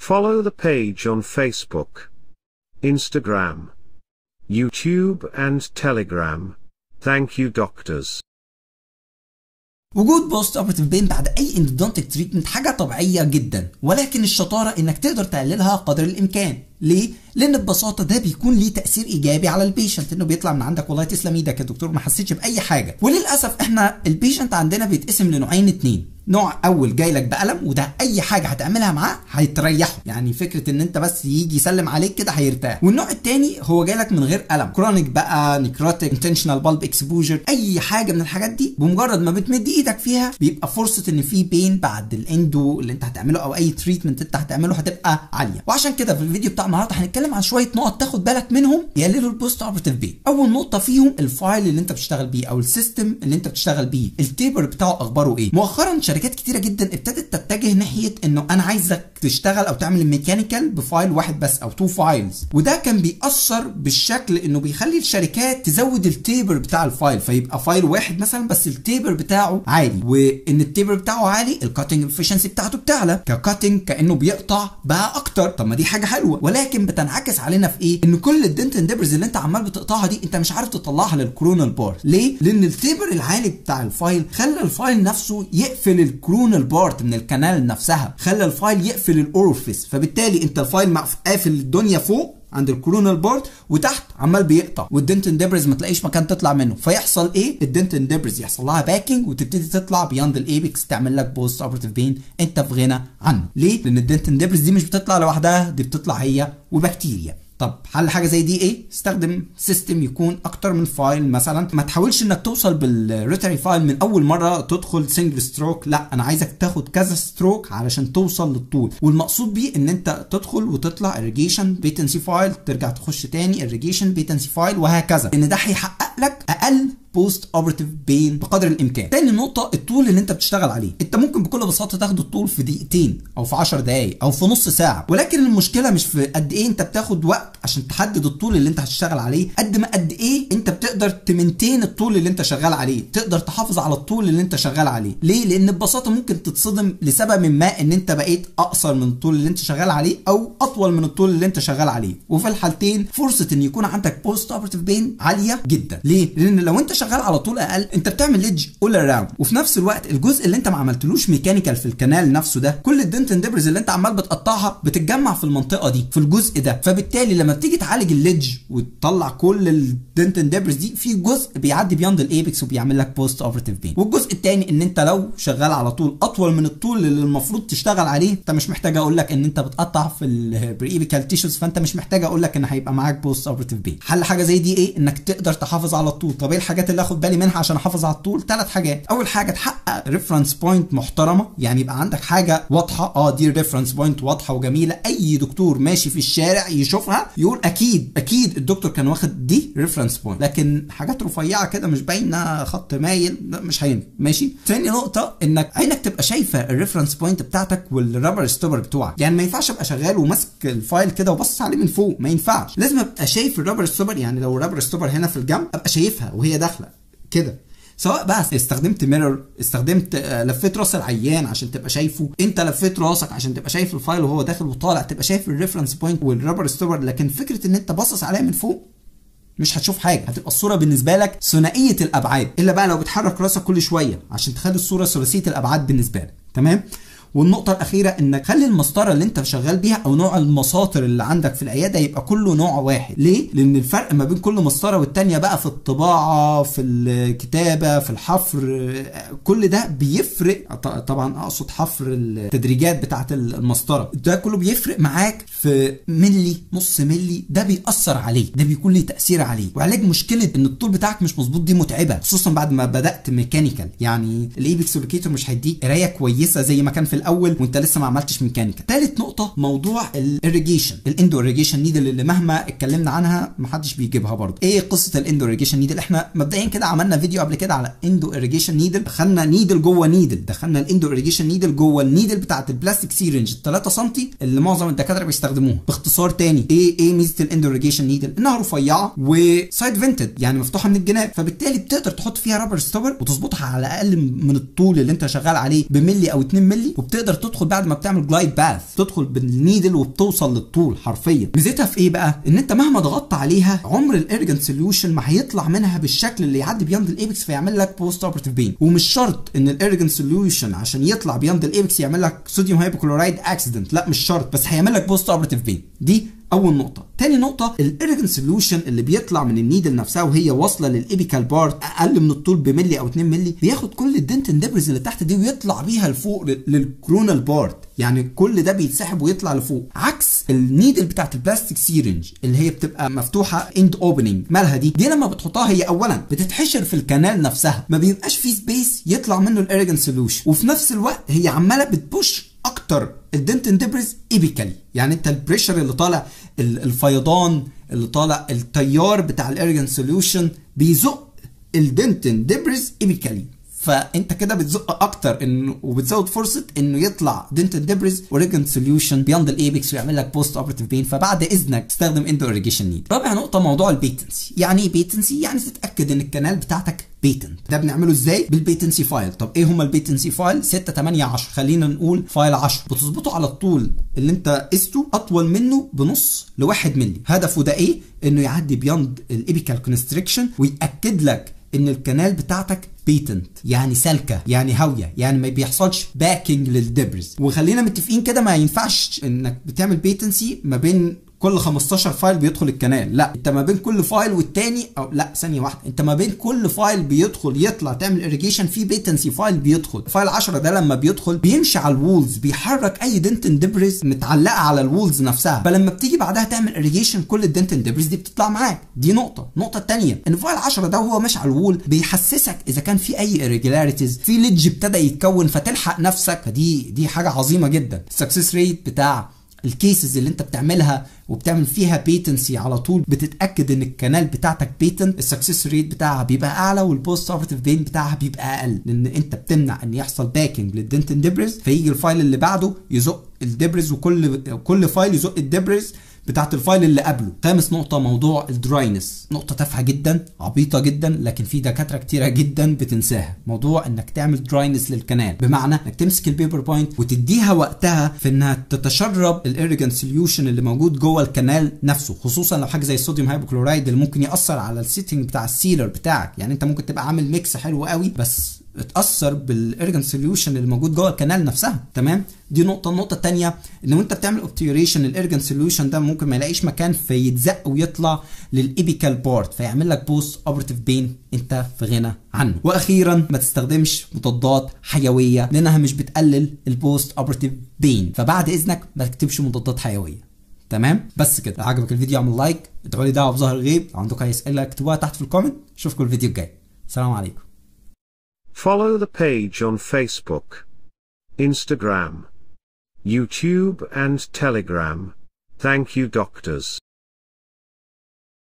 Follow the page on Facebook, Instagram, YouTube and Telegram. Thank you doctors. وجود بوست اوبرتيف بين بعد اي اندودونتيك تريتمنت حاجه طبيعيه جدا ولكن الشطاره انك تقدر تقللها قدر الامكان ليه؟ لان ببساطه ده بيكون ليه تاثير ايجابي على البيشنت انه بيطلع من عندك والله تسلم ايدك يا دكتور ما حسيتش باي حاجه وللاسف احنا البيشنت عندنا بيتقسم لنوعين اتنين نوع اول جاي لك بألم وده اي حاجه هتعملها معاه هيتريحه يعني فكره ان انت بس يجي يسلم عليك كده هيرتاح والنوع التاني هو جاي لك من غير الم كرونيك بقى نيكروتيك انتشنال بالب اكسبوجر اي حاجه من الحاجات دي بمجرد ما بتمد ايدك فيها بيبقى فرصه ان في بين بعد الاندو اللي انت هتعمله او اي تريتمنت انت هتعمله هتبقى عاليه وعشان كده في الفيديو بتاع النهارده هنتكلم عن شويه نقط تاخد بالك منهم يقللوا البوست اوبرتيف بين اول نقطه فيهم الفايل اللي انت بتشتغل بيه او السيستم اللي انت بتشتغل بيه التيبر بتاعه اخباره ايه مؤخرا شركات كتيره جدا ابتدت تتجه ناحيه انه انا عايزك تشتغل او تعمل الميكانيكال بفايل واحد بس او تو فايلز وده كان بيأثر بالشكل انه بيخلي الشركات تزود التيبر بتاع الفايل فيبقى فايل واحد مثلا بس التيبر بتاعه عالي وان التيبر بتاعه عالي الكاتنج افشنسي بتاعته بتعلى ككاتنج كانه بيقطع بقى اكتر طب ما دي حاجه حلوه ولكن بتنعكس علينا في ايه ان كل الدنتن ديبرز اللي انت عمال بتقطعها دي انت مش عارف تطلعها للكرونال بار ليه لان التيبر العالي بتاع الفايل خلى الفايل نفسه يقفل الكرونال بارت من الكنال نفسها خلى الفايل يقفل الاورفيس فبالتالي انت الفايل مقف- قافل الدنيا فوق عند الكورونال بورد وتحت عمال بيقطع والدنتن ديبرز ما تلاقيش مكان تطلع منه فيحصل ايه الدنتن ديبرز يحصل لها باكينج وتبتدي تطلع بياند الايبكس تعمل لك بوست اوبرتيف بين انت في غنى عنه ليه لان الدنتن ديبرز دي مش بتطلع لوحدها دي بتطلع هي وبكتيريا طب حل حاجه زي دي ايه استخدم سيستم يكون اكتر من فايل مثلا ما تحاولش انك توصل بالروتري فايل من اول مره تدخل سنجل ستروك لا انا عايزك تاخد كذا ستروك علشان توصل للطول والمقصود بيه ان انت تدخل وتطلع irrigation بيتنسي فايل ترجع تخش تاني irrigation بيتنسي فايل وهكذا ان ده هيحقق لك اقل بوست اوبرتيف بين بقدر الامكان تاني نقطه الطول اللي انت بتشتغل عليه انت ممكن بكل بساطه تاخد الطول في دقيقتين او في 10 دقائق او في نص ساعه ولكن المشكله مش في قد ايه انت بتاخد وقت عشان تحدد الطول اللي انت هتشتغل عليه قد ما قد ايه انت بتقدر تمنتين الطول اللي انت شغال عليه تقدر تحافظ على الطول اللي انت شغال عليه ليه لان ببساطه ممكن تتصدم لسبب ما ان انت بقيت اقصر من الطول اللي انت شغال عليه او اطول من الطول اللي انت شغال عليه وفي الحالتين فرصه ان يكون عندك بوست اوبرتيف بين عاليه جدا ليه لان لو انت شغال على طول اقل انت بتعمل ليدج اول اراوند وفي نفس الوقت الجزء اللي انت ما عملتلوش ميكانيكال في الكنال نفسه ده كل الدنتن ديبرز اللي انت عمال بتقطعها بتتجمع في المنطقه دي في الجزء ده فبالتالي لما بتيجي تعالج الليدج وتطلع كل الدنتن ديبرز دي في جزء بيعدي بياند الايبكس وبيعمل لك بوست اوبرتيف بين والجزء الثاني ان انت لو شغال على طول اطول من الطول اللي المفروض تشتغل عليه انت مش محتاج اقول لك ان انت بتقطع في البريبيكال تيشوز فانت مش محتاج اقول لك ان هيبقى معاك بوست اوبرتيف بين حل حاجه زي دي ايه انك تقدر تحافظ على الطول طب ايه الحاجات اللي اخد بالي منها عشان احافظ على الطول ثلاث حاجات اول حاجه تحقق ريفرنس بوينت محترمه يعني يبقى عندك حاجه واضحه اه دي ريفرنس بوينت واضحه وجميله اي دكتور ماشي في الشارع يشوفها يقول اكيد اكيد الدكتور كان واخد دي ريفرنس بوينت لكن حاجات رفيعه كده مش باينه خط مايل لا مش هينفع ماشي تاني نقطه انك عينك تبقى شايفه الريفرنس بوينت بتاعتك والرابر ستوبر بتوعك يعني ما ينفعش ابقى شغال وماسك الفايل كده وبص عليه من فوق ما ينفعش لازم ابقى شايف الرابر ستوبر يعني لو الرابر ستوبر هنا في الجنب ابقى شايفها وهي داخله كده سواء بقى استخدمت ميرور استخدمت آه، لفيت راس العيان عشان تبقى شايفه انت لفيت راسك عشان تبقى شايف الفايل وهو داخل وطالع تبقى شايف الريفرنس بوينت والرابر ستوبر لكن فكره ان انت باصص عليها من فوق مش هتشوف حاجه هتبقى الصوره بالنسبه لك ثنائيه الابعاد الا بقى لو بتحرك راسك كل شويه عشان تخلي الصوره ثلاثيه الابعاد بالنسبه لك تمام والنقطة الأخيرة إنك خلي المسطرة اللي أنت شغال بيها أو نوع المساطر اللي عندك في العيادة يبقى كله نوع واحد، ليه؟ لأن الفرق ما بين كل مسطرة والتانية بقى في الطباعة، في الكتابة، في الحفر، آه، كل ده بيفرق ط- طبعا أقصد حفر التدريجات بتاعة المسطرة، ده كله بيفرق معاك في ملي نص ملي ده بيأثر عليه، ده بيكون ليه تأثير عليه، وعلاج مشكلة إن الطول بتاعك مش مظبوط دي متعبة، خصوصا بعد ما بدأت ميكانيكال، يعني الإيبكس لوكيتور مش هيديك قراية كويسة زي ما كان في الاول وانت لسه ما عملتش ميكانيكا ثالث نقطه موضوع الاريجيشن الاندو اريجيشن نيدل اللي مهما اتكلمنا عنها محدش بيجيبها برضه ايه قصه الاندو اريجيشن نيدل احنا مبدئيا كده عملنا فيديو قبل كده على اندو اريجيشن نيدل دخلنا نيدل جوه نيدل دخلنا الاندو اريجيشن نيدل جوه النيدل بتاعت البلاستيك سيرنج 3 سم اللي معظم الدكاتره بيستخدموها باختصار تاني ايه ايه ميزه الاندو اريجيشن نيدل انها رفيعه وسايد فينتد يعني مفتوحه من الجناب فبالتالي بتقدر تحط فيها رابر ستوبر وتظبطها على اقل من الطول اللي انت شغال عليه بملي او 2 ملي وبتقدر تدخل بعد ما بتعمل جلايد باث تدخل بالنيدل وبتوصل للطول حرفيا ميزتها في ايه بقى ان انت مهما ضغطت عليها عمر الارجنت سوليوشن ما هيطلع منها بالشكل اللي يعدي بياند الايبكس فيعمل لك بوست اوبرتيف بين ومش شرط ان الارجنت سوليوشن عشان يطلع بياند الايبكس يعمل لك صوديوم هايبوكلورايد اكسيدنت لا مش شرط بس هيعمل لك بوست اوبرتيف بين دي اول نقطه تاني نقطه الارجن سوليوشن اللي بيطلع من النيدل نفسها وهي واصله للابيكال بارت اقل من الطول بملي او 2 ملي بياخد كل الدنتن ديبرز اللي تحت دي ويطلع بيها لفوق للكرونال بارت يعني كل ده بيتسحب ويطلع لفوق عكس النيدل بتاعت البلاستيك سيرنج اللي هي بتبقى مفتوحه اند اوبننج مالها دي دي لما بتحطها هي اولا بتتحشر في الكنال نفسها ما بيبقاش فيه سبيس يطلع منه الارجن سوليوشن وفي نفس الوقت هي عماله بتبوش اكتر الدنتن ديبرز ايبيكالي يعني انت البريشر اللي طالع الفيضان اللي طالع التيار بتاع الارجن سوليوشن بيزق الدنتن ديبرز ايبيكالي فانت كده بتزق اكتر انه وبتزود فرصه انه يطلع دنتال ديبريز اوريجن سوليوشن بياند الايبكس ويعمل لك بوست اوبرتيف بين فبعد اذنك تستخدم اندو اوريجيشن نيد رابع نقطه موضوع البيتنسي يعني ايه بيتنسي يعني تتاكد ان الكنال بتاعتك بيتنت ده بنعمله ازاي بالبيتنسي فايل طب ايه هما البيتنسي فايل 6 8 10 خلينا نقول فايل 10 بتظبطه على الطول اللي انت قسته اطول منه بنص لواحد ملي هدفه ده ايه انه يعدي بياند الابيكال كونستريكشن وياكد لك ان الكنال بتاعتك بيتنت يعني سالكه يعني هاويه يعني ما بيحصلش باكينج للدبرز وخلينا متفقين كده ما ينفعش انك بتعمل بيتنسي ما بين كل 15 فايل بيدخل الكنال لا انت ما بين كل فايل والتاني او لا ثانيه واحده انت ما بين كل فايل بيدخل يطلع تعمل اريجيشن في بيتنسي فايل بيدخل فايل 10 ده لما بيدخل بيمشي على الوولز بيحرك اي دنتن دبرز متعلقه على الوولز نفسها فلما بتيجي بعدها تعمل اريجيشن كل الدنتن دبرز دي بتطلع معاك دي نقطه النقطه الثانيه ان فايل 10 ده وهو ماشي على الوول بيحسسك اذا كان في اي irregularities في ليدج ابتدى يتكون فتلحق نفسك فدي دي حاجه عظيمه جدا السكسس ريت بتاع الكيسز اللي انت بتعملها وبتعمل فيها بيتنسي على طول بتتاكد ان الكنال بتاعتك بيتنت السكسس ريت بتاعها بيبقى اعلى والبوست اوبرتيف بين بتاعها بيبقى اقل لان انت بتمنع ان يحصل باكينج للدنتن ديبرز فيجي الفايل اللي بعده يزق الدبرز وكل كل فايل يزق الدبرز بتاعت الفايل اللي قبله خامس نقطة موضوع الدراينس نقطة تافهة جدا عبيطة جدا لكن في دكاترة كتيرة جدا بتنساها موضوع انك تعمل دراينس للكنال بمعنى انك تمسك البيبر بوينت وتديها وقتها في انها تتشرب الاريجن سوليوشن اللي موجود جوه الكنال نفسه خصوصا لو حاجة زي الصوديوم هايبوكلورايد اللي ممكن يأثر على السيتنج بتاع السيلر بتاعك يعني انت ممكن تبقى عامل ميكس حلو قوي بس اتاثر بالارجن سوليوشن اللي موجود جوه الكنال نفسها تمام دي نقطه النقطه الثانيه ان وانت بتعمل اوبتيوريشن الارجن سوليوشن ده ممكن ما يلاقيش مكان فيتزق ويطلع للابيكال بارت فيعمل لك بوست اوبرتيف بين انت في غنى عنه واخيرا ما تستخدمش مضادات حيويه لانها مش بتقلل البوست اوبرتيف بين فبعد اذنك ما تكتبش مضادات حيويه تمام بس كده لو عجبك الفيديو اعمل لايك ادعوا لي دعوه بظهر الغيب لو عندكم اي اسئله اكتبوها تحت في الكومنت اشوفكم الفيديو الجاي السلام عليكم Follow the page on Facebook, Instagram, YouTube and Telegram. Thank you doctors.